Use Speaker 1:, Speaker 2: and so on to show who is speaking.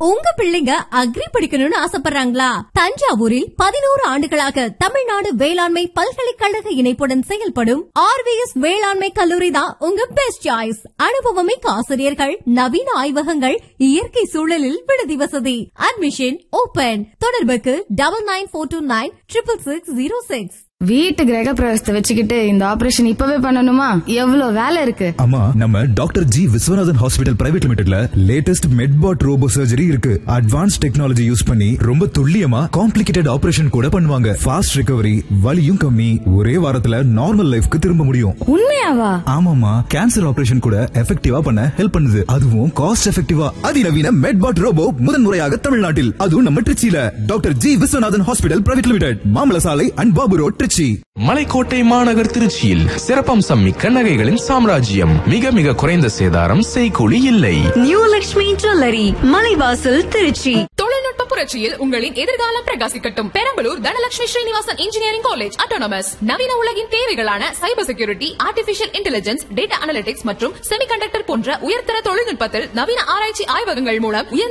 Speaker 1: உங்க பிள்ளைங்க அக்ரி படிக்கணும்னு ஆசைப்படுறாங்களா தஞ்சாவூரில் பதினோரு ஆண்டுகளாக தமிழ்நாடு வேளாண்மை பல்கலைக்கழக இணைப்புடன் செயல்படும் ஆர்விஎஸ் வேளாண்மை கல்லூரி தான் உங்க பெஸ்ட் சாய்ஸ் அனுபவமிக்க ஆசிரியர்கள் நவீன ஆய்வகங்கள் இயற்கை சூழலில் விடுதி வசதி அட்மிஷன் ஓபன் தொடர்புக்கு double nine four two nine triple six zero six
Speaker 2: வீட்டு கிரக பிரவேசத்தை வச்சுக்கிட்டு இந்த ஆபரேஷன் இப்பவே பண்ணணுமா எவ்வளவு வேலை இருக்கு
Speaker 3: ஆமா நம்ம doctor G Viswanathan hospital private லிமிடெட்ல லேட்டஸ்ட் மெட்பாட் ரோபோ சர்ஜரி இருக்கு அட்வான்ஸ் டெக்னாலஜி யூஸ் பண்ணி ரொம்ப துல்லியமா காம்ப்ளிகேட்டட் ஆபரேஷன் கூட பண்ணுவாங்க ஃபாஸ்ட் ரிகவரி வலியும் கம்மி ஒரே வாரத்துல நார்மல் லைஃப்க்கு திரும்ப முடியும்
Speaker 2: உண்மையாவா
Speaker 3: ஆமாமா கேன்சர் ஆபரேஷன் கூட எஃபெக்டிவா பண்ண ஹெல்ப் பண்ணுது அதுவும் காஸ்ட் எஃபெக்டிவா அதிநவீன மெட்பாட் ரோபோ முதன்முறையாக தமிழ்நாட்டில் அதுவும் நம்ம திருச்சியில doctor G Viswanathan hospital private limited மாமல சாலை அண்ட் பாபு ரோட் திருச்சி
Speaker 4: மலைக்கோட்டை மாநகர் திருச்சியில் சிறப்பம்சம் மிக்க நகைகளின் சாம்ராஜ்யம் மிக மிக குறைந்த சேதாரம் செய்கூலி இல்லை
Speaker 5: நியூ லக்ஷ்மி ஜுவல்லரி மலைவாசல் திருச்சி
Speaker 6: தொழில்நுட்ப புரட்சியில் உங்களின் எதிர்காலம் பிரகாசிக்கட்டும் Perambalur Dhanalakshmi Srinivasan engineering college autonomous நவீன உலகின் தேவைகளான cyber security artificial intelligence data analytics மற்றும் செமிகண்டக்டர் போன்ற உயர்தர தொழில்நுட்பத்தில் நவீன ஆராய்ச்சி ஆய்வகங்கள் மூலம் உயர்ந்த